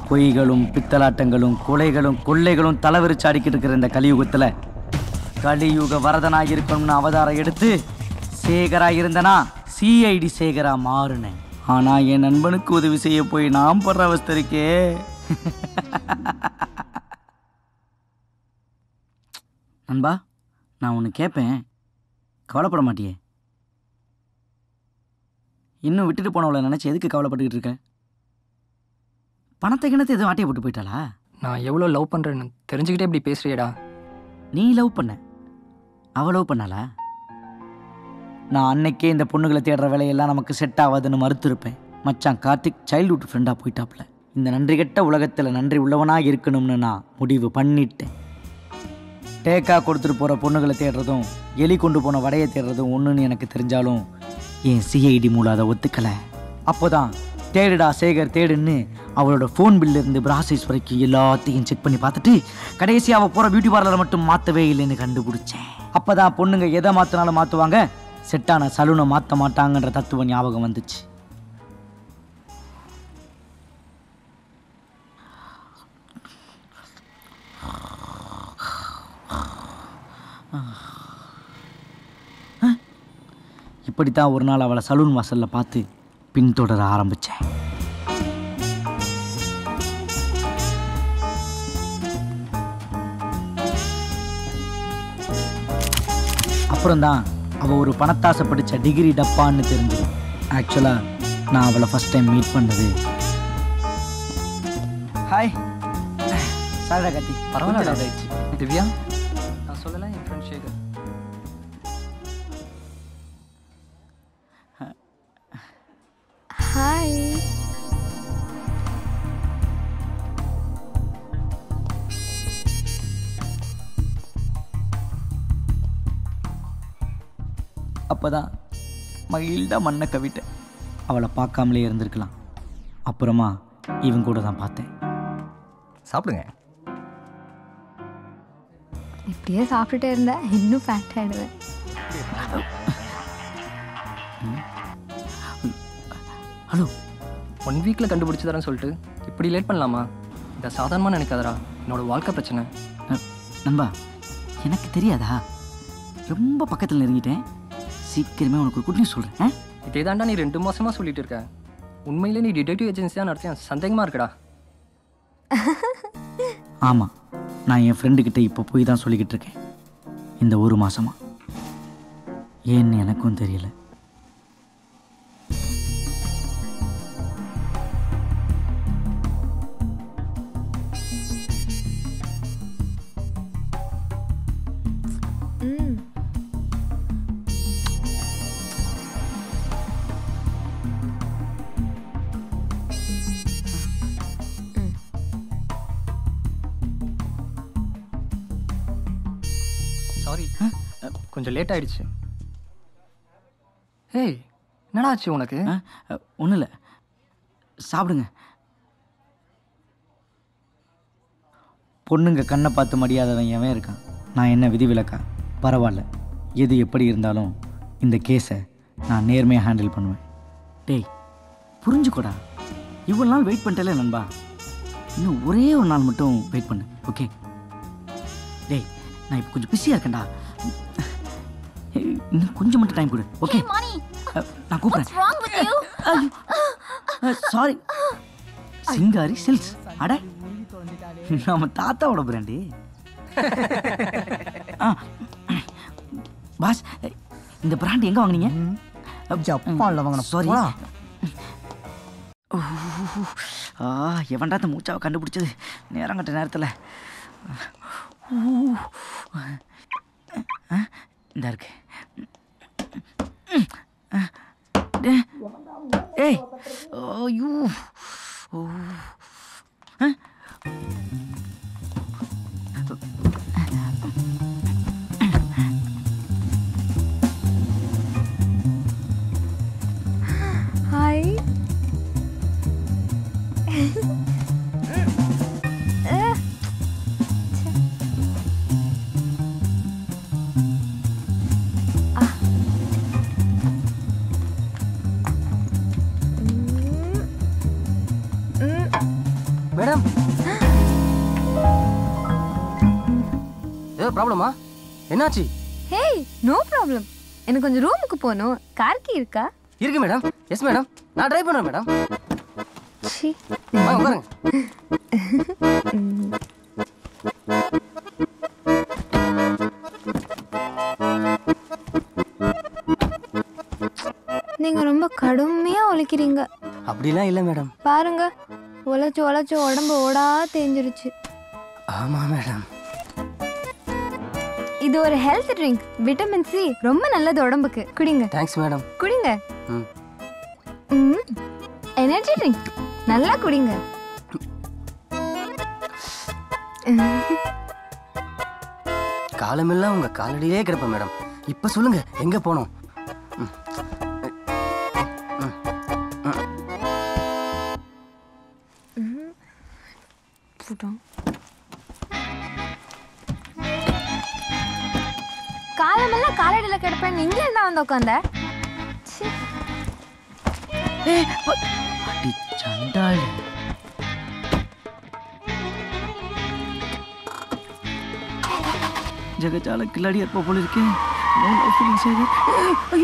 பொய்களும் பித்தலாட்டங்களும் கொலைகளும் கொள்ளைகளும் தலைவிரிச்சு அடிக்கிட்டு இருக்கிற இந்த கலியுகத்துல கலியுக வரதனாக இருக்கணும்னு அவதாரம் எடுத்து சேகரா இருந்தனா சிஐடி சேகரா மாறுனேன் ஆனா என் நண்பனுக்கு உதவி செய்ய போய் நான் படுற அவஸ்தை இருக்கே நண்பா நான் ஒன்று கேட்பேன் கவலைப்பட மாட்டியே இன்னும் விட்டுட்டு போனவளை நினச்சி எதுக்கு கவலைப்பட்டுக்கிட்டு இருக்க பணத்தை கிணத்தை எதுவும் ஆட்டையை போட்டு போயிட்டாளா நான் எவ்வளோ லவ் பண்ணுறேன்னு தெரிஞ்சுக்கிட்டே இப்படி பேசுறியேடா நீ லவ் பண்ண அவ லவ் பண்ணாளா நான் அன்னைக்கே இந்த பொண்ணுகளை தேடுற வேலையெல்லாம் நமக்கு செட் ஆகாதுன்னு மறுத்திருப்பேன் மச்சான் கார்த்திக் சைல்ட்ஹுட் ஃப்ரெண்டாக போயிட்டாப்ல இந்த நன்றி கெட்ட உலகத்தில் நன்றி உள்ளவனாக இருக்கணும்னு நான் முடிவு பண்ணிட்டேன் டேக்கா கொடுத்துட்டு போகிற பொண்ணுகளை தேடுறதும் எலி கொண்டு போன வடையை தேடுறதும் ஒன்றுன்னு எனக்கு தெரிஞ்சாலும் என் சிஐடி மூலம் அதை ஒத்துக்கலை அப்போதான் தேடுடா சேகர் தேடுன்னு அவளோட ஃபோன் இருந்து ப்ராசஸ் வரைக்கும் எல்லாத்தையும் செக் பண்ணி பார்த்துட்டு கடைசி அவள் போகிற பியூட்டி பார்லரை மட்டும் மாற்றவே இல்லைன்னு கண்டுபிடிச்சேன் அப்போ தான் பொண்ணுங்க எதை மாற்றினாலும் மாற்றுவாங்க செட்டான சலூனை மாற்ற மாட்டாங்கன்ற தத்துவம் ஞாபகம் வந்துச்சு இப்படித்தான் ஒரு நாள் அவளை சலூன் வாசல்ல பார்த்து பின்தொடர ஆரம்பிச்சேன் அப்புறம்தான் அவள் ஒரு பணத்தாசை படித்த டிகிரி டப்பான்னு தெரிஞ்சு ஆக்சுவலாக நான் அவளை ஃபஸ்ட் டைம் மீட் பண்ணது ஹாய் சாரடா கத்தி பரவாயில்ல ஆயிடுச்சு திவ்யா நான் சொல்லலை என் ஃப்ரெண்ட் சேகர் ஹாய் அப்பதான் மகிழ்ந்தா மண்ணை கவிட்டேன் அவளை பார்க்காமலே இருந்திருக்கலாம் அப்புறமா இவன் கூட தான் பார்த்தேன் சாப்பிடுங்க இப்படியே சாப்பிட்டுட்டே இருந்தா இன்னும் ஃபேட் ஆயிடுவேன் ஹலோ ஒன் வீக்கில் கண்டுபிடிச்சி தரேன்னு சொல்லிட்டு இப்படி லேட் பண்ணலாமா இதை சாதாரணமாக நினைக்காதடா என்னோட வாழ்க்கை பிரச்சனை அஹ், நண்பா எனக்கு தெரியாதா ரொம்ப பக்கத்தில் நெருங்கிட்டேன் சீக்கிரமே உனக்கு ஒரு குட் நியூஸ் சொல்கிறேன் இதே தாண்டா நீ ரெண்டு மாசமா சொல்லிட்டு இருக்க உண்மையிலே நீ டிடெக்டிவ் ஏஜென்சியாக நடத்திய சந்தேகமாக இருக்குடா ஆமாம் நான் என் ஃப்ரெண்டுக்கிட்ட இப்போ போய் தான் சொல்லிக்கிட்டு இருக்கேன் இந்த ஒரு மாசமா ஏன்னு எனக்கும் தெரியல ம் சாரி கொஞ்சம் லேட் ஆயிடுச்சு ஏய் என்னடா ஆச்சு உனக்கு ஒன்றும் இல்லை சாப்பிடுங்க பொண்ணுங்க கண்ணை பார்த்து மடியாதவன் எவன் இருக்கான் நான் என்ன விதிவிலக்கா பரவாயில்ல எது எப்படி இருந்தாலும் இந்த கேஸை நான் நேர்மையாக ஹேண்டில் பண்ணுவேன் டேய் புரிஞ்சுக்கோடா இவ்வளோ நாள் வெயிட் பண்ணிட்டேல நண்பா இன்னும் ஒரே ஒரு நாள் மட்டும் வெயிட் பண்ணு ஓகே டேய் நான் இப்போ கொஞ்சம் பிஸியாக இருக்கேன்டா இன்னும் கொஞ்சம் மட்டும் டைம் கொடு ஓகே Money, நான் கூப்பிட்றேன் what's wrong with you? Saree Singari Silks அட நம்ம தாத்தாவோட பிராண்டு பாஸ் இந்த பிராண்ட் எங்க வாங்குனீங்க ஜப்பான்ல வாங்கின சாரி ஆ எவன்டா இந்த மூச்சாவை கண்டுபிடிச்சது நேரம் கட்ட நேரத்தில் இந்த இருக்கு டே- ஏய் ஐயோ ஓ ஆ? ஹாய் மேடம் ஏதாவது ப்ராப்ளமா என்னாச்சு ஹேய் நோ ப்ராப்ளம் எனக்கு கொஞ்சம் ரூமுக்கு போகணும் கார் கீ இருக்கா இருக்கு மேடம் எஸ் மேடம் நான் ட்ரை பண்ணுறேன் மேடம் சி வாங்க உட்காருங்க நீங்க ரொம்ப கடுமையா உழைக்கிறீங்க அப்படிலாம் இல்லை மேடம் பாருங்க உழைச்சு உழைச்சு உடம்பு ஓடா தேஞ்சிருச்சு ஆமாம் மேடம் இது ஒரு ஹெல்த் ட்ரிங்க் விட்டமின் சி ரொம்ப நல்லது உடம்புக்கு குடிங்க தேங்க்ஸ் மேடம் குடிங்க ம் ம் எனர்ஜி ட்ரிங்க் நல்லா குடிங்க காலமெல்லாம் உங்கள் காலடியிலே கிடப்பேன் மேடம் இப்போ சொல்லுங்க எங்கே போனோம் ம். ம். ம். காலமெல்லாம் காலடியில கிடப்பேன் நீங்க என்ன வந்து உட்காந்த ச்சீ. ஏய், ப- அடி சண்டாளி ஜெகஜால கில்லாடி இருப்ப போல இருக்கே No love feelings ஆகுது. ஏய், ஐயோ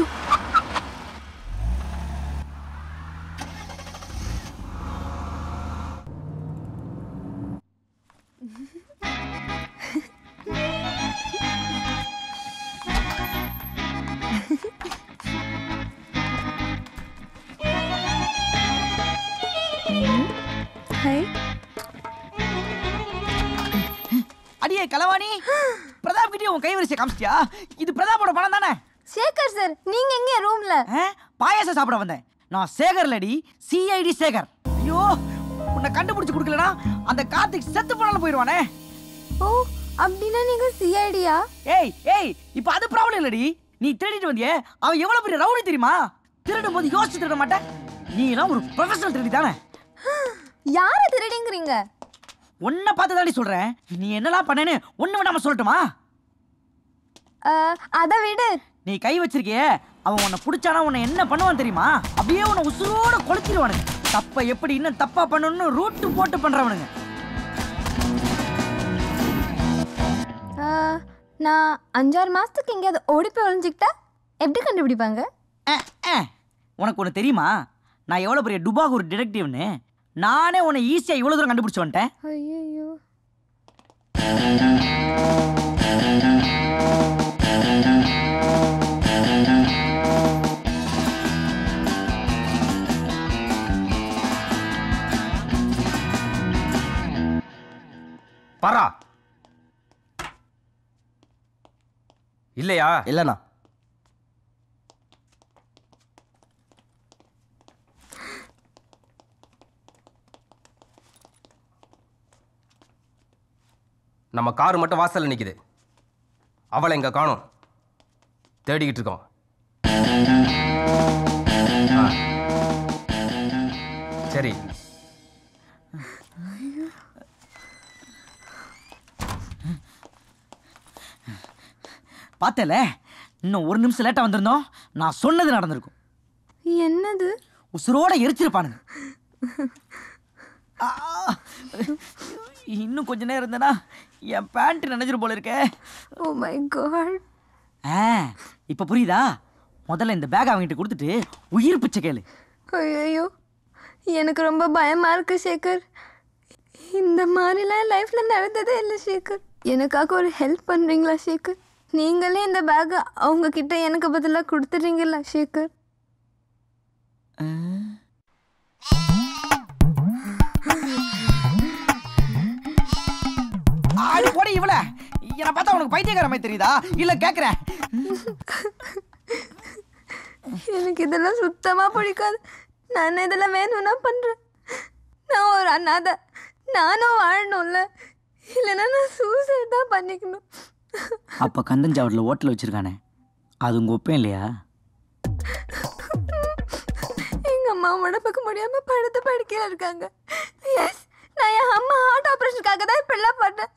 ஹை அடியே கலவாணி பிரதாப் கிட்டே உன் கைவரிசை காமிச்சிட்டியா இது பிரதாப்போட பணம் தானே சேகர் சார் நீங்க எங்க ரூம்ல ஆ? பாயாசம் சாப்பிட வந்தேன் நான் சேகர் லடி சிஐடி சேகர் ஐயோ உன்னை கண்டுபிடிச்சு கொடுக்கலனா அந்த கார்த்திக் செத்து போனாலும் போயிடுவானே ஓ அப்படின்னா நீங்க சிஐடியா ஏய் ஏய் இப்போ அது ப்ராப்ளம் இல்லடி நீ திருடிட்டு வந்தியே அவன் எவ்வளவு பெரிய ரவுடி தெரியுமா திருடும் போது யோசிச்சு திருட மாட்டேன் நீ எல்லாம் ஒரு ப்ரொஃபஷனல் திருடி தானே யார திருடிங்கிறீங்க உன்னை பார்த்து தாண்டி சொல்றேன் நீ என்னலாம் பண்ணேன்னு ஒண்ணு விடாம சொல்லட்டுமா அஹ், அதை விடு நீ கை வச்சிருக்கியே அவன் உன்னை பிடிச்சானா உன்னை என்ன பண்ணுவான் தெரியுமா அப்படியே உன்னை உசுரோட கொளுத்திடுவானுங்க தப்ப எப்படி இன்னும் தப்பா பண்ணணும்னு ரூட்டு போட்டு பண்றவனுங்க அஹ், நான் அஞ்சாறு மாசத்துக்கு எங்கேயாவது ஓடி போய் ஒளிஞ்சுக்கிட்டா எப்படி கண்டுபிடிப்பாங்க அஹ், அஹ். உனக்கு ஒன்று தெரியுமா நான் எவ்வளோ பெரிய டுபாக் ஒரு டிடெக்டிவ்னு நானே உன்னை ஈஸியாக இவ்வளோ தூரம் கண்டுபிடிச்சு வந்துட்டேன் ஐயோ பரா இல்லையா இல்லைண்ணா நம்ம கார் மட்டும் வாசல்ல நிக்குது அவளை இங்க காணோம் தேடிக்கிட்டு இருக்கோம் ஆ. சரி பார்த்தல இன்னும் ஒரு நிமிஷம் லேட்டாக வந்திருந்தோம் நான் சொன்னது நடந்திருக்கும் என்னது உசுரோட எரிச்சிருப்பானுங்க ஆ! இன்னும் கொஞ்ச நேரம் இருந்தேனா என் பேண்ட் நினைச்சிரு போல இருக்கே ஓ மை காட் ஆ இப்போ புரியுதா முதல்ல இந்த பேக் அவங்ககிட்ட கொடுத்துட்டு உயிர் பிச்சை கேளு ஐயோ எனக்கு ரொம்ப பயமா இருக்கு சேகர் இந்த மாதிரிலாம் லைஃப்ல நடந்ததே இல்லை சேகர் எனக்காக ஒரு ஹெல்ப் பண்றீங்களா சேகர் நீங்களே இந்த பேக்கை அவங்க கிட்ட எனக்கு பதிலாக கொடுத்துறீங்களா சேகர் ஆடி போடி இவள என்னை பார்த்தா உனக்கு பைத்தியக்கார மாதிரி தெரியுதா இல்ல கேக்குறேன் எனக்கு இதெல்லாம் சுத்தமாக பிடிக்காது நான் இதெல்லாம் வேணும்னா பண்ணுறேன் நான் ஒரு அனாதை நானும் வாழணும்ல இல்லைன்னா நான் சூசைட் தான் பண்ணிக்கணும் அப்ப கந்தஞ்சாவடியில் ஹோட்டல் வச்சிருக்கானே அது உங்க ஒப்பேன் இல்லையா எங்கள் அம்மா உடம்புக்கு முடியாமல் படுத்து படுக்கையில் இருக்காங்க எஸ் நான் என் அம்மா ஹார்ட் ஆப்ரேஷனுக்காக தான் இப்படிலாம் பண்ணேன்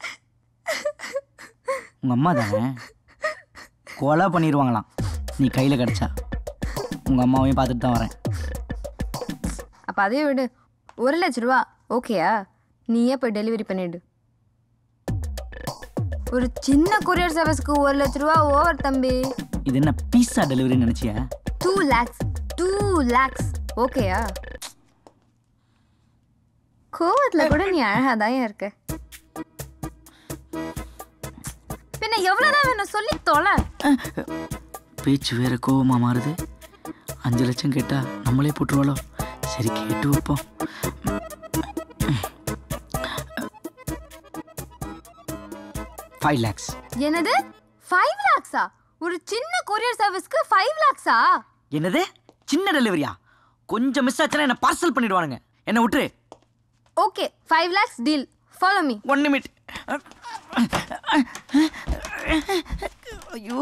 உங்க அம்மா தானே கொலை பண்ணிடுவாங்களாம் நீ கையில கிடைச்சா உங்க அம்மாவையும் பார்த்துட்டு தான் வரேன் அப்போ அதே விடு ஒரு லட்ச ரூபா ஓகேயா நீயே போய் டெலிவரி பண்ணிடு ஒரு சின்ன கொரியர் சர்வீஸ்க்கு ஒரு லட்ச ரூபா ஓவர் தம்பி இது என்ன பீஸா டெலிவரின்னு நினச்சியா டூ லேக்ஸ் டூ லேக்ஸ் ஓகேயா கோவத்துல கூட நீ அழகாதான் இருக்க பின்ன எவ்வளவுதான் வேணும் சொல்லி தொலை பேச்சு வேற கோவமா மாறுது அஞ்சு லட்சம் கேட்டா நம்மளே போட்டுருவாளோ சரி கேட்டு வைப்போம் ஃபைவ் லேக்ஸ் என்னது ஃபைவ் லேக்ஸா ஒரு சின்ன கொரியர் சர்வீஸ்க்கு ஃபைவ் லேக்ஸா என்னது சின்ன டெலிவரியா கொஞ்சம் மிஸ் ஆச்சுன்னா என்ன பார்சல் பண்ணிடுவானுங்க என்ன விட்டுரு okay five lakhs deal follow me one நிமிட் ஐயோ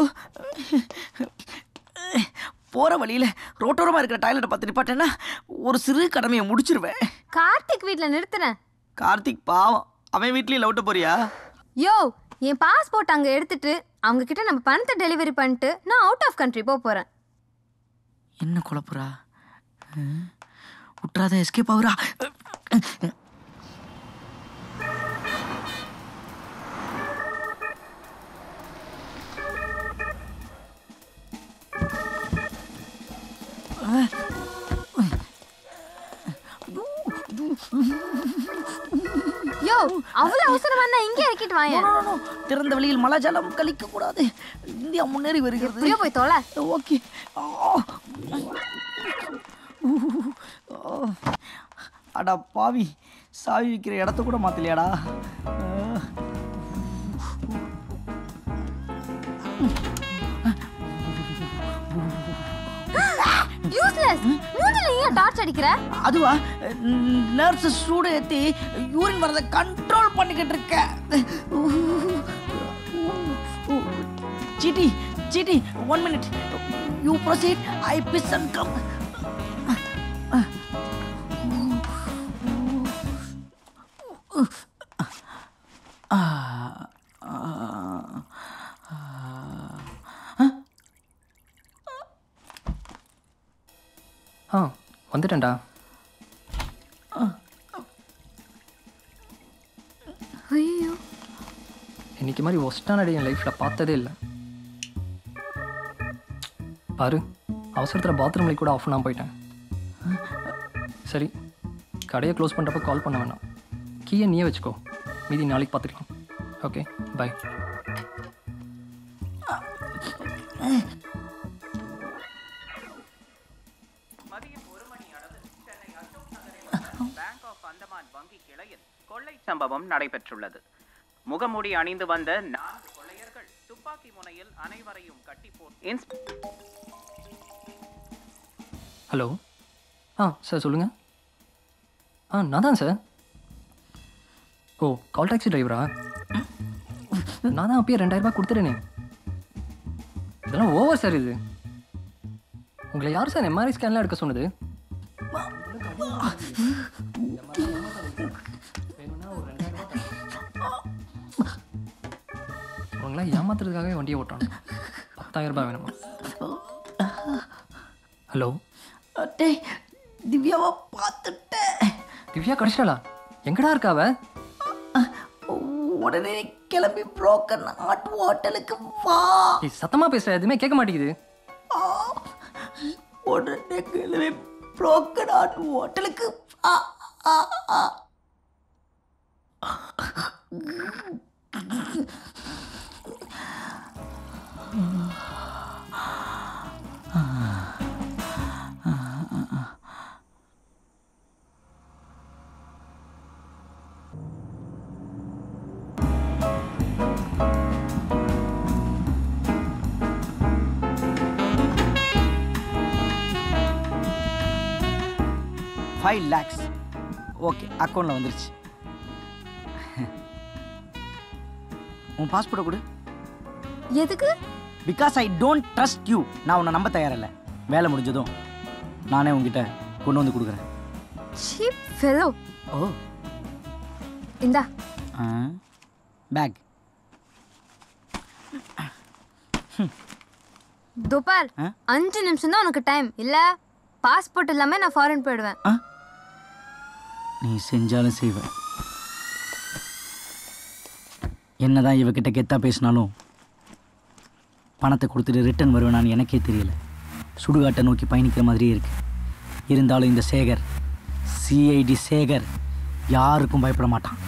போகிற வழியில் ரோட்டோரமாக இருக்கிற டாய்லெட்டை பார்த்து நிப்பாட்டேன்னா ஒரு சிறு கடமையை முடிச்சிருவேன் கார்த்திக் வீட்ல நிறுத்துறேன் கார்த்திக் பாவம் அவன் வீட்லேயும் லவுட்ட போறியா யோ என் பாஸ்போர்ட் அங்க எடுத்துட்டு அவங்க கிட்ட நம்ம பணத்தை டெலிவரி பண்ணிட்டு நான் அவுட் ஆஃப் கண்ட்ரி போக போறேன் என்ன குழப்புறா ம்? விட்றாத எஸ்கேப் ஆகுறா யோ அவ்வளவு அவசரம் வந்தா இங்கே இறக்கிட்டு வாங்க No, no, no. திறந்த வெளியில் மலாஜலம் கழிக்க கூடாது இந்தியா முன்னேறி வருகிறது இப்படியே போய் தொலை ஓகே அடா பாவி சாவி விற்கிற இடத்த கூட மாத்தலையாடா யூஸ்லெஸ் மூஞ்சில ஏன் டார்ச் அடிக்கிற அதுவா நர்ஸ் சூடு ஏற்றி யூரின் வரதை கண்ட்ரோல் பண்ணிக்கிட்டு இருக்க சீட்டி சீட்டி one minute you proceed I piss and come ஆ வந்துட்டேன்டா ஐயோ இன்னைக்கு மாதிரி ஒஸ்டான டே என் லைஃப்பில் பார்த்ததே இல்லை பாரு அவசரத்தில் பாத்ரூம்ல கூட ஆஃப் பண்ணாம போயிட்டேன் சரி கடையை க்ளோஸ் பண்ணுறப்ப கால் பண்ண வேணாம் கீயை நீயே வச்சுக்கோ மீதி நாளைக்கு பார்த்துக்கலாம் okay bye bank of Andaman வங்கி கிளையில் கொள்ளை சம்பவம் நடைபெற்றுள்ளது முகமூடி அணிந்து வந்த நான்கு கொள்ளையர்கள் துப்பாக்கி முனையில் அனைவரையும் கட்டி போட்டு இன்ஸ் ஹலோ ஆ சார் சொல்லுங்கள் ஆ நான் தான் சார் ஓ கால் டாக்ஸி டிரைவரா நான் தான் அப்பயே ரெண்டாயிரம் ரூபாய் கொடுத்துட்டேனே இதெல்லாம் ஓவர் சார் இது உங்களை யார் சார் எம்ஆர்ஐ ஸ்கேன்லாம் எடுக்க சொன்னது உங்களாம் ஏமாத்துறதுக்காகவே வண்டியை ஓட்டுறாங்க பத்தாயிரம் ரூபாய் வேணுமா ஹலோ டேய் திவ்யாவை பார்த்துட்டேன் திவ்யா கடிச்சிட்டாளா எங்கடா இருக்கா அவ உடனே கிளம்பி புரோக்கர் நாட்டு ஹோட்டலுக்கு வா ஏய், சத்தமா பேசுற எதுவுமே கேட்க மாட்டேங்குது ஆ. உடனே கிளம்பி புரோக்கர் நாட்டு ஹோட்டலுக்கு வா ஆ, ஆ. ஃபைவ் லேக்ஸ் ஓகே அக்கௌண்ட்டில் வந்துருச்சு உன் பாஸ்போர்ட்டை கொடு எதுக்கு because I don't trust you நான் உன்னை நம்ப தயாரில்லை வேலை முடிஞ்சதும் நானே உங்ககிட்ட கொண்டு வந்து கொடுக்குறேன் சீப் ஃபெலோ ஓ இந்தா பேக் துபார் ஆ? அஞ்சு நிமிஷம் தான் உனக்கு டைம் இல்ல பாஸ்போர்ட் இல்லாம நான் ஃபாரின் போயிடுவேன் நீ செஞ்சாலும் செய்வேன் என்னதான் இவகிட்ட கெத்தா பேசினாலும் பணத்தை கொடுத்துட்டு ரிட்டர்ன் வருவேனான்னு எனக்கே தெரியல சுடுகாட்டை நோக்கி பயணிக்கிற மாதிரியே இருக்கு இருந்தாலும் இந்த சேகர் சிஐடி சேகர் யாருக்கும் பயப்பட மாட்டான்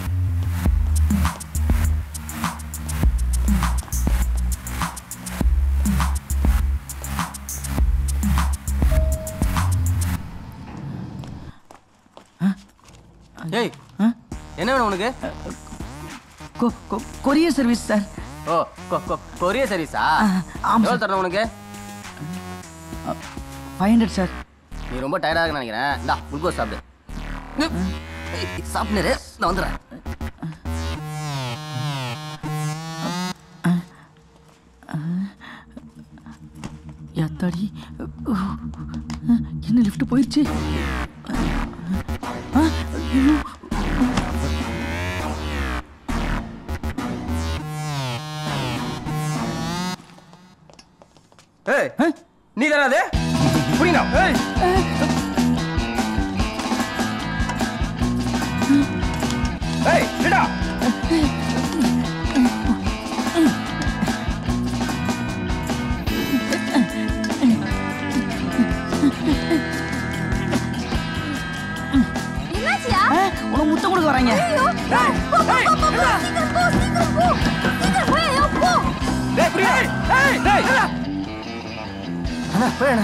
ஏய் என்ன வேணும் உனக்கு கொ- கொ- கொரியர் சர்வீஸ் சார் ஓ கொ- கொ- கொரியர் சர்வீஸா ஆமாம் எவ்வளோ தரணும் உனக்கு ஃபைவ் ஹண்ட்ரட் சார் நீ ரொம்ப டயர்டாக இருக்குன்னு நினைக்கிறேன் இந்தா குளுக்கோஸ் சாப்பிடு சாப்பிட்டு நான் வந்துடுறேன் யாத்தாடி என்ன லிஃப்ட் போயிடுச்சு ஆ, ஐயோ. ஏய் நீ தானே அது புரியுதா ஏய் ஏய் விடா என்னாச்சியா ஆ, உனக்கு முத்தம் கொடுக்க வராங்க சீக்கிரம் போ சீக்கிரம் போ சீக்கிரம் போய் ஐயோ போ டேய் புரியுதா ஏய் டேய் அண்ணா போய் அண்ணா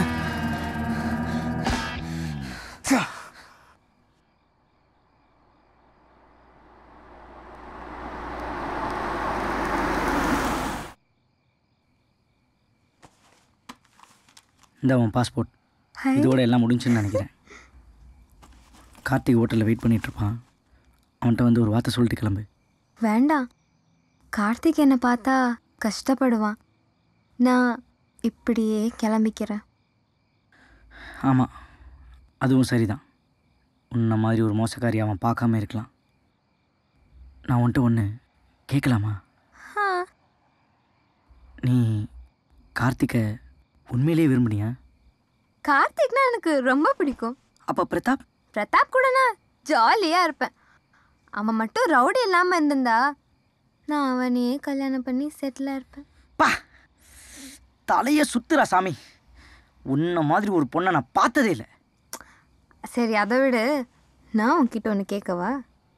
இந்த உன் பாஸ்போர்ட் ஹாய் இதோட எல்லாம் முடிஞ்சுன்னு நினைக்கிறேன் கார்த்திக் ஹோட்டலில் வெயிட் பண்ணிட்டு இருப்பான் அவன்கிட்ட வந்து ஒரு வார்த்தை சொல்லிட்டு கிளம்பு வேண்டாம் கார்த்திக் என்னை பார்த்தா கஷ்டப்படுவான் நான் இப்படியே கிளம்பிக்கிறேன் ஆமாம் அதுவும் சரிதான் உன்ன மாதிரி ஒரு மோசக்காரி அவன் பார்க்காம இருக்கலாம் நான் உன்கிட்ட ஒன்று கேட்கலாமா ஆ நீ கார்த்திகை உண்மையிலேயே விரும்புனியா கார்த்திக்னா எனக்கு ரொம்ப பிடிக்கும் அப்போ பிரதாப் பிரதாப் கூட நான் ஜாலியாக இருப்பேன் அவன் மட்டும் ரவுடி இல்லாமல் இருந்திருந்தா நான் அவனையே கல்யாணம் பண்ணி செட்டிலாக இருப்பேன் பா தலையை சுத்துறா சாமி உன்ன மாதிரி ஒரு பொண்ணை நான் பார்த்ததே இல்லை சரி அதை விடு நான் உன்கிட்ட ஒன்று கேட்கவா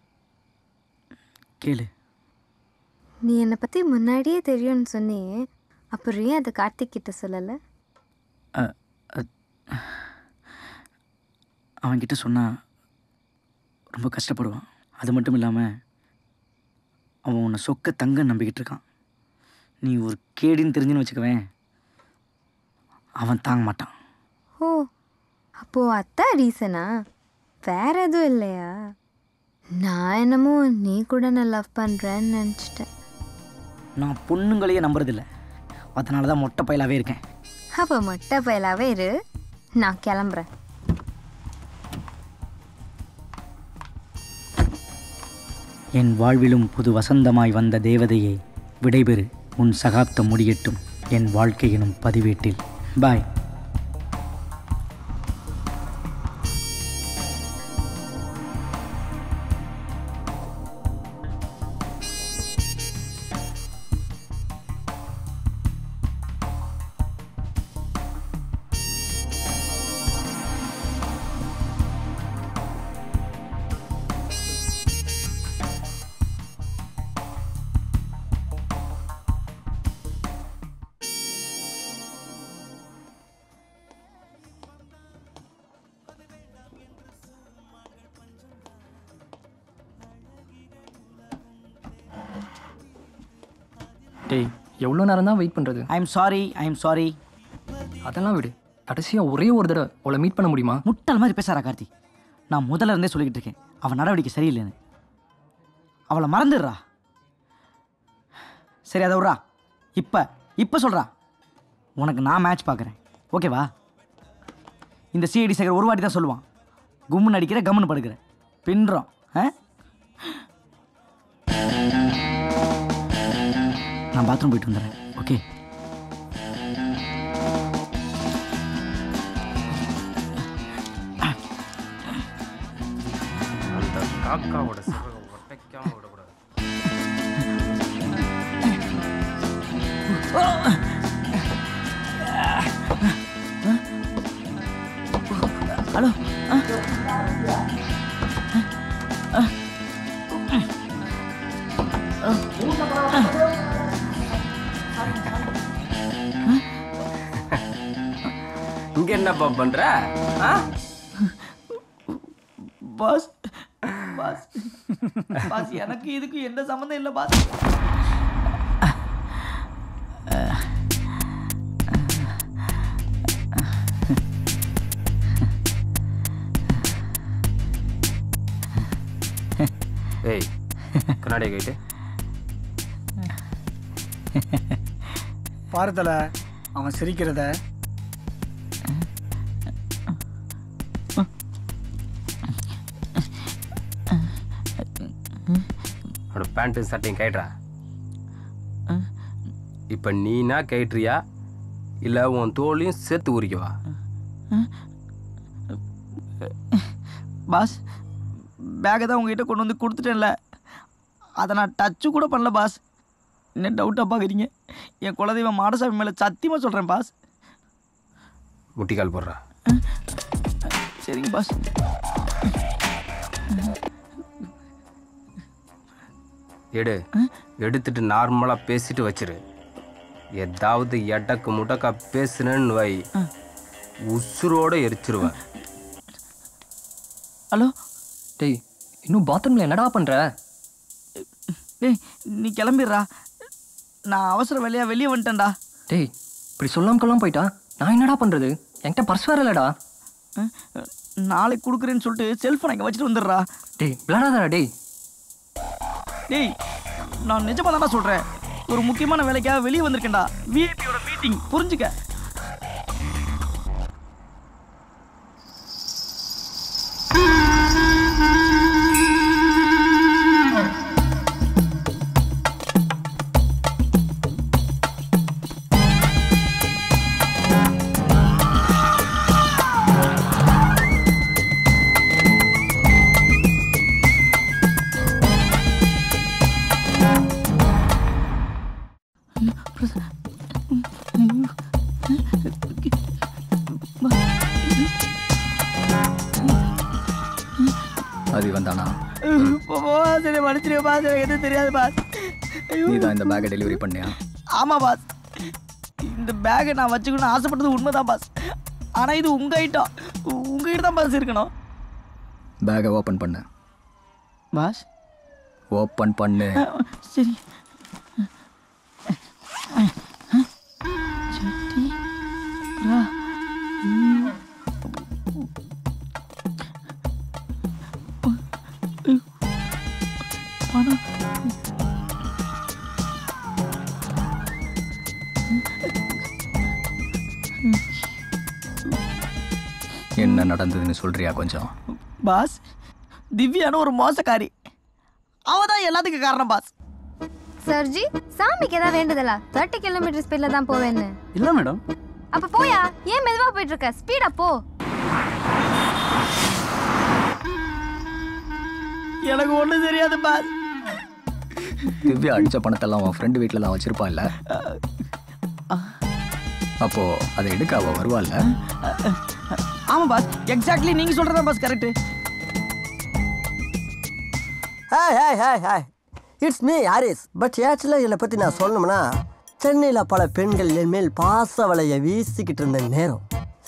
கேளு நீ என்னை பற்றி முன்னாடியே தெரியும்னு சொன்னியே அப்புறம் ஏன் அதை கார்த்திக் கிட்ட சொல்லலை அ, அ, அவன்கிட்ட சொன்னா ரொம்ப கஷ்டப்படுவான் அது மட்டும் இல்லாமல் அவன் உன்னை சொக்க தங்க நம்பிக்கிட்டு இருக்கான் நீ ஒரு கேடின்னு தெரிஞ்சுன்னு வச்சுக்கவேன் அவன் தாங்க மாட்டான் ஓ அப்போது அதான் ரீசனா வேற எதுவும் இல்லையா நான் என்னமோ நீ கூட நான் லவ் பண்ணுறேன்னு நினச்சிட்டேன் நான் பொண்ணுங்களையே நம்புறதில்ல அதனால தான் மொட்டை பயிலாவே இருக்கேன் அப்போ மொட்டை பயலாவே இரு நான் கிளம்புறேன் என் வாழ்விலும் புது வசந்தமாய் வந்த தேவதையே விடைபெறு உன் சகாப்தம் முடியட்டும் என் வாழ்க்கை எனும் பதிவேட்டில் பாய் டேய் எவ்வளோ நேரம் தான் வெயிட் பண்ணுறது I am sorry I am sorry அதெல்லாம் விடு கடைசியாக ஒரே ஒரு தடவை அவளை மீட் பண்ண முடியுமா முட்டாள் மாதிரி பேசாரா கார்த்தி நான் முதல்ல இருந்தே சொல்லிக்கிட்டு இருக்கேன் அவன் நடவடிக்கை சரியில்லைன்னு அவளை மறந்துடுறா சரி அதை விட்றா இப்போ இப்போ சொல்கிறா உனக்கு நான் மேட்ச் பார்க்குறேன் ஓகேவா இந்த சிஐடி சேகர் ஒரு வாட்டி தான் சொல்லுவான் கும்முன்னு அடிக்கிற கம்முன்னு படுக்கிற பின்றோம் ஆ நான் பாத்ரூம் போயிட்டு வந்துடுறேன் ஓகே அந்த காக்காவோட சிறகை உடைக்காம விடக்கூடாது ஹலோ ஆ இங்க என்னப்பா பண்ற ஆ? பாஸ் பாஸ் பாஸ் எனக்கு இதுக்கு எந்த சம்மந்தம் இல்லை பாஸ் ஏய் கண்ணாடியை கேட்டு பாருத்தல அவன் சிரிக்கிறத அவனோட பேண்ட்டும் சட்டையும் கேட்டுறா இப்போ நீனா கேட்டுறியா இல்லை உன் தோலையும் சேர்த்து உரிக்கவா பாஸ் பேக்கை தான் உங்ககிட்ட கொண்டு வந்து கொடுத்துட்டேன்ல அதை நான் டச்சு கூட பண்ணல பாஸ் என்ன டவுட்டாக பார்க்குறீங்க என் குலதெய்வம் மாடசாமி மேலே சத்தியமாக சொல்கிறேன் பாஸ் முட்டிக்கால் போடுறா சரிங்க பாஸ் எடு எடுத்துட்டு நார்மலாக பேசிட்டு வச்சிரு ஏதாவது எடக்கு முடக்கா பேசுனேன்னு வை உசுரோட எரிச்சிருவேன் ஹலோ டேய் இன்னும் பாத்ரூமில் என்னடா பண்ணுற டேய் நீ கிளம்பிடுறா நான் அவசர வேலையாக வெளியே வந்துட்டேன்டா டேய் இப்படி சொல்லாம கொள்ளாம போயிட்டா நான் என்னடா பண்ணுறது என்கிட்ட பர்ஸ் வேற இல்லடா அஹ், நாளைக்கு கொடுக்குறேன்னு சொல்லிட்டு செல்ஃபோனை இங்கே வச்சுட்டு வந்துடுறா டேய் விளாடாதடா டேய் டேய் நான் நிஜமாக தான்டா சொல்கிறேன் ஒரு முக்கியமான வேலைக்காக வெளியே வந்திருக்கேன்டா விஐபியோட மீட்டிங் புரிஞ்சுக்க அது இவன் தானா சரி மன்னிச்சிருக்க பாஸ் எனக்கு எதுவும் தெரியாது பாஸ் நீ தான் இந்த பேக்கை டெலிவரி பண்ணியா ஆமாம் பாஸ் இந்த பேக்கை நான் வச்சுக்கணும்னு ஆசைப்பட்டது உண்மைதான் பாஸ் ஆனால் இது உங்கள் ஐட்டம் உங்ககிட்ட தான் பாஸ் இருக்கணும் பேக்கை ஓப்பன் பண்ணு பாஸ் ஓப்பன் பண்ணு சரி சட்டி புறா, ம், பணம் என்ன நடந்ததுன்னு சொல்றியா கொஞ்சம் பாஸ் திவ்யான்னு ஒரு மோசக்காரி அவ தான் எல்லாத்துக்கும் காரணம் பாஸ் சர்ஜி சாமிக்கு ஏதாவது வேண்டுதலா தேர்ட்டி கிலோமீட்டர் ஸ்பீட்ல தான் போவேன்னு இல்லை மேடம் அப்ப போயா ஏன் மெதுவா போயிட்டு இருக்க ஸ்பீடா போ எனக்கு ஒன்றும் தெரியாது பாஸ் திவ்யா அடிச்ச பணத்தெல்லாம் அவன் ஃப்ரெண்டு வீட்டில் தான் வச்சிருப்பான்ல அப்போ அதை எடுக்க அவ வருவாள்ல ஆமாம் பாஸ் எக்ஸாக்ட்லி நீங்கள் சொல்கிறதா boss correct hi hi hi hi it's me Haris but ஆக்சுவலாக என்னை பற்றி நான் சொல்லணும்னா சென்னையில் பல பெண்கள் என் மேல் பாச வலையை வீசிக்கிட்டு இருந்த நேரம்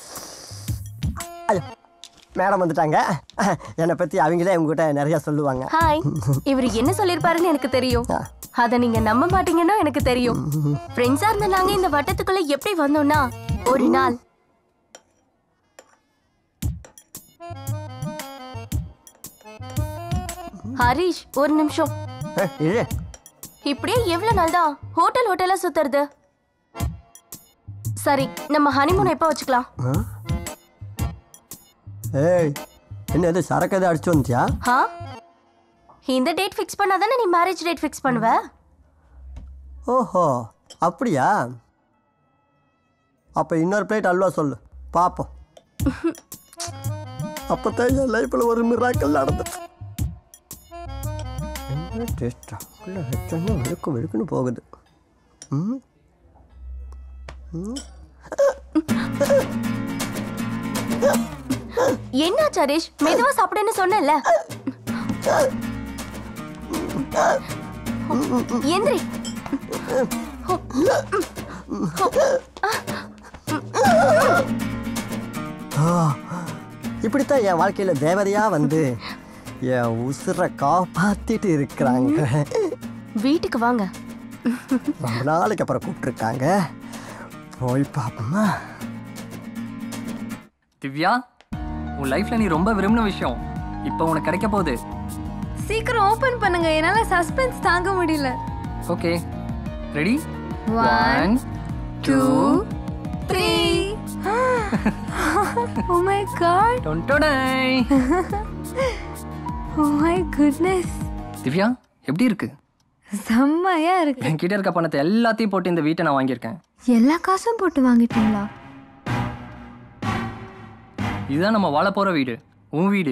ஐயோ மேடம் வந்துட்டாங்க என்னை பற்றி அவங்களே உங்ககிட்ட நிறைய சொல்லுவாங்க ஹாய் இவர் என்ன சொல்லிருப்பாருன்னு எனக்கு தெரியும் அத நீங்க நம்ப மாட்டீங்கன்னா எனக்கு தெரியும் ஃப்ரெண்ட்ஸா இருந்த நாங்க இந்த வட்டத்துக்குள்ள எப்படி வந்தோம்னா ஒரு நாள் ஹரிஷ் ஒரு நிமிஷம் ஏ, இரு இப்படியே எவ்வளவு நாள் தான் ஹோட்டல் ஹோட்டலா சுத்துறது சரி நம்ம ஹனிமூன் எப்போ வச்சுக்கலாம் ஆ? ஏய் என்ன எது சரக்கு எதுவும் அடிச்சு வந்துச்சியா ஹா இந்த டேட் ஃபிக்ஸ் பண்ணாதானே நீ மேரேஜ் டேட் ஃபிக்ஸ் பண்ணுவ ஓஹோ அப்படியா அப்போ இன்னொரு பிளேட் அல்வா சொல்லு பார்ப்போம் அப்போ தான் என் லைஃப்பில் ஒரு மிராக்கள் நடந்துச்சு என்ன டேஸ்டா உள்ள வச்சோன்னா வெளுக்கு வெளுக்குன்னு போகுது ம் ம் என்னாச்சு ஹரிஷ் மெதுவா சாப்பிடுன்னு சொன்னேன்ல எந்திரி இப்படித்தான் என் வாழ்க்கையில தேவதையா வந்து என் உசுரை காப்பாத்திட்டு இருக்கிறாங்க வீட்டுக்கு வாங்க ரொம்ப நாளைக்கு அப்புறம் கூப்பிட்டுருக்காங்க போய் பார்ப்போமா திவ்யா உன் லைஃப்ல நீ ரொம்ப விரும்பின விஷயம் இப்போ உனக்கு கிடைக்க போகுது சீக்கிரம் ஓபன் பண்ணுங்க என்னால சஸ்பென்ஸ் தாங்க முடியல okay ready One, two three oh my God oh my goodness Divya எப்படி இருக்கு செம்மையா இருக்கு என்கிட்ட இருக்க பணத்தை எல்லாத்தையும் போட்டு இந்த வீட்டை நான் வாங்கியிருக்கேன் எல்லா காசும் போட்டு வாங்கிட்டீங்களா இதுதான் நம்ம வாழ போற வீடு உன் வீடு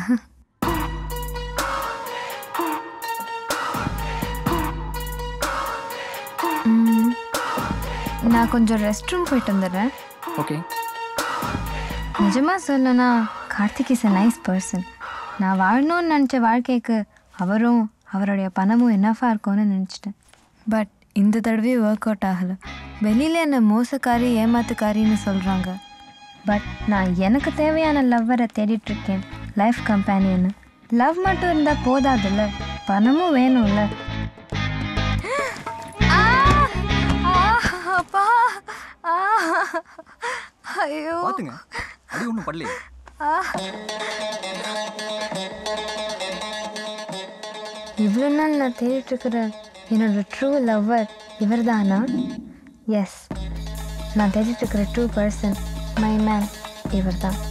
ம், நான் கொஞ்சம் ரெஸ்ட் ரூம் போயிட்டு வந்துடுறேன் ஓகே நிஜமா சொல்லனா Karthik is a nice person நான் வாழணும்னு நினச்ச வாழ்க்கைக்கு அவரும் அவருடைய பணமும் என்னஃபாக இருக்கும்னு நினச்சிட்டேன் பட் இந்த தடவையும் ஒர்க் அவுட் ஆகலை வெளியில் என்னை மோசக்காரி ஏமாத்துக்காரின்னு சொல்கிறாங்க பட் நான் எனக்கு தேவையான லவ்வரை தேடிட்டுருக்கேன் லைஃப் கம்பேனியன்னு லவ் மட்டும் இருந்தால் போதாதுல்ல பணமும் வேணும்ல அப்பா ஐயோ பாத்துங்க அது ஒன்றும் படலையே இவ்வளோ நாள் நான் தேடிட்டு இருக்கிற என்னோட ட்ரூ லவ்வர் இவர் தானா எஸ் நான் தேடிட்டு இருக்கிற ட்ரூ பர்சன் மை மேன் இவர் தான்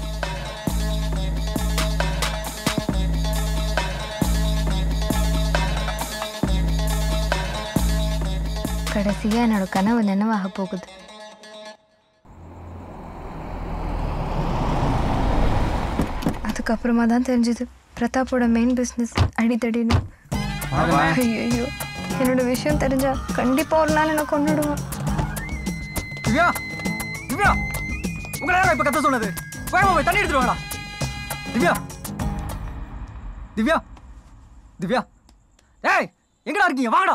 கடைசியாக என்னோட கனவு நினைவாக போகுது அதுக்கப்புறமா தான் தெரிஞ்சது பிரதாப்போட மெயின் பிஸ்னஸ் அடித்தடின்னு ஐயோ என்னோட விஷயம் தெரிஞ்சா கண்டிப்பா ஒரு நாள் என்ன கொண்டுடுவான் திவ்யா திவ்யா உங்களை யாரா இப்ப கத்த சொன்னது வேகமா போய் தண்ணி எடுத்துட்டு வாங்கடா திவ்யா திவ்யா திவ்யா ஏய் எங்கடா இருக்கீங்க வாங்கடா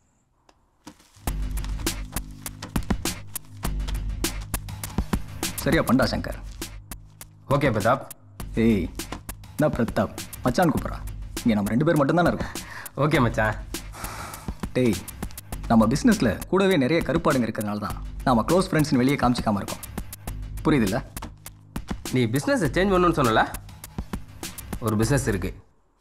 சரியா பண்டா சங்கர் ஓகே பிரதாப் ஏய் நான் பிரதாப் மச்சான் கூப்பிட்றா இங்கே நம்ம ரெண்டு பேர் மட்டும்தானே இருக்கோம் ஓகே மச்சான் டேய் நம்ம பிஸ்னஸில் கூடவே நிறைய கருப்பாடுங்க இருக்கிறதுனால தான் நாம க்ளோஸ் ஃப்ரெண்ட்ஸ்னு வெளியே காமிச்சிக்காம இருக்கோம் புரியுதுல்ல நீ பிஸ்னஸை சேஞ்ச் பண்ணணும்னு சொன்னல ஒரு பிஸ்னஸ் இருக்கு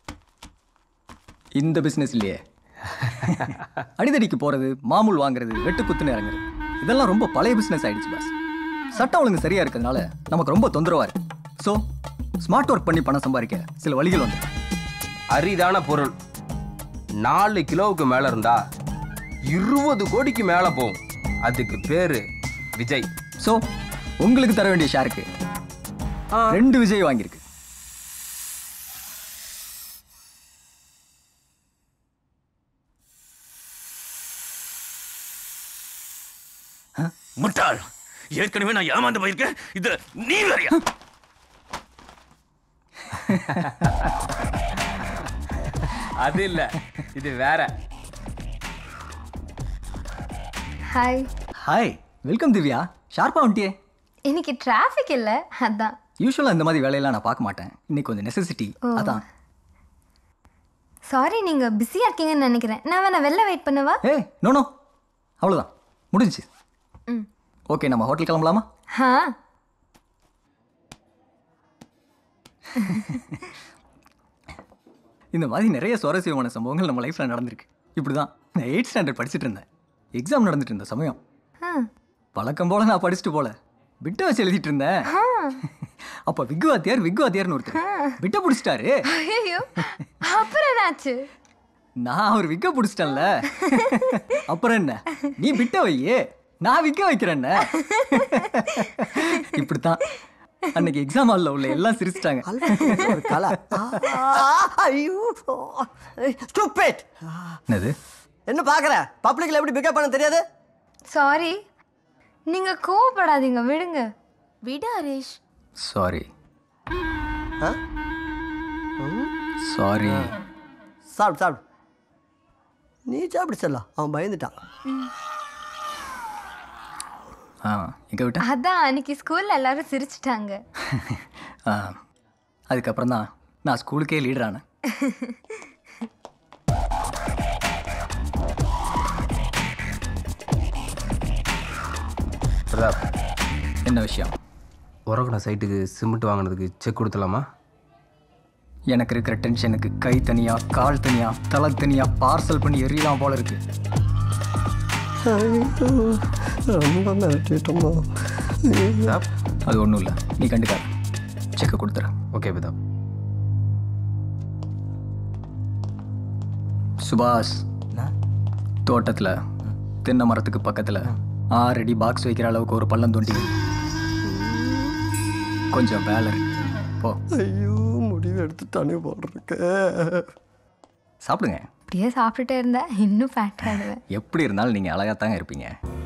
இந்த பிஸ்னஸ் இல்லையே அடிதடிக்கு போகிறது மாமூல் வாங்குறது வெட்டு குத்துன்னு இறங்குறது இதெல்லாம் ரொம்ப பழைய பிஸ்னஸ் ஆயிடுச்சு பாஸ் சட்டம் ஒழுங்கு சரியா இருக்கிறதுனால நமக்கு ரொம்ப தொந்தரவா இருக்கு ஸோ ஸ்மார்ட் ஒர்க் பண்ணி பணம் சம்பாதிக்க சில வழிகள் வந்து அரிதான பொருள் நாலு கிலோவுக்கு மேல இருந்தா இருபது கோடிக்கு மேல போகும் அதுக்கு பேரு விஜய் ஸோ உங்களுக்கு தர வேண்டிய ஷேருக்கு ரெண்டு விஜய் வாங்கியிருக்கு முட்டாள் ஏற்கனவே நான் ஏமாந்து போயிருக்கேன் இதுல நீ வேறையா அது இல்ல இது வேற ஹாய் ஹாய் வெல்கம் திவ்யா ஷார்ப்பா வந்துட்டியே இன்னைக்கு டிராஃபிக் இல்லை அதான் யூஸ்வலாக இந்த மாதிரி வேலையெல்லாம் நான் பார்க்க மாட்டேன் இன்னைக்கு கொஞ்சம் நெசசிட்டி ஓ. அதான் சாரி நீங்கள் பிஸியாக இருக்கீங்கன்னு நினைக்கிறேன் நான் வேணா வெளில வெயிட் பண்ணவா ஏய் நோ நோ அவ்வளோதான் முடிஞ்சுச்சு ம் ஓகே நம்ம ஹோட்டல் கிளம்பலாமா ஆ இந்த மாதிரி நிறைய சுவாரஸ்யமான சம்பவங்கள் நம்ம லைஃப்பில் நடந்திருக்கு இப்படி தான் நான் எயிட் ஸ்டாண்டர்ட் படிச்சுட்டு இருந்தேன் எக்ஸாம் நடந்துட்டு இருந்த சமயம் ஆ வழக்கம் போல நான் படிச்சுட்டு போல பிட்டை வச்சு எழுதிட்டு இருந்தேன் அப்போ விக்கு வாத்தியார் விக்கு வாத்தியார்னு ஒருத்தர் பிட்டை பிடிச்சிட்டாரு ஐயோ அப்புறம் என்னாச்சு நான் அவர் விக்க பிடிச்சிட்டேன்ல அப்புறம் என்ன நீ பிட்ட வையே நான் விக்க வைக்கிறேன்ன இப்படித்தான் அன்னைக்கு எக்ஸாம் ஹாலில் உள்ள எல்லாம் சிரிச்சிட்டாங்க ஒரு கலை ஐயோ ஸ்டூபிட் என்னது என்ன பார்க்குற பப்ளிக்கில் எப்படி பிக்கப் பண்ண தெரியாது சாரி நீங்கள் கோவப்படாதீங்க விடுங்க விடு ஹரிஷ் சாரி ஆ ம் சாரி சாப்பிடு சாப்பிடு நீ சாப்பிடு செல்லம் அவன் பயந்துட்டான் ஆ எங்கே விட்ட அதான் அன்னைக்கு ஸ்கூல்ல எல்லாரும் சிரிச்சிட்டாங்க ஆ அதுக்கப்புறம் தான் நான் ஸ்கூலுக்கே லீடர் ஆனேன் பிரதாப் என்ன விஷயம் உரகண சைட்டுக்கு சிமெண்ட் வாங்கினதுக்கு செக் கொடுத்துலாமா எனக்கு இருக்கிற டென்ஷனுக்கு கை தனியா கால் தனியா தலை தனியா பார்சல் பண்ணி எறியலாம் போல இருக்கு ரொம்ப மிரட்டிட்டோமோ பிரதாப் அது ஒன்றும் இல்லை நீ கண்டுக்காத செக்கை கொடுத்துறேன் ஓகே பிரதாப் சுபாஷ் தோட்டத்தில் தென்னை மரத்துக்கு பக்கத்தில் ஆறு அடி பாக்ஸ் வைக்கிற அளவுக்கு ஒரு பள்ளம் தோண்டி வை. கொஞ்சம் வேலை இருக்கு போ ஐயோ முடிவு எடுத்துட்டானே போல் இருக்கு சாப்பிடுங்க அப்படியே சாப்பிட்டுட்டே இருந்தா இன்னும் ஃபேட் ஆடுவேன் எப்படி இருந்தாலும் நீங்கள் அழகாக தாங்க இருப்பீங்க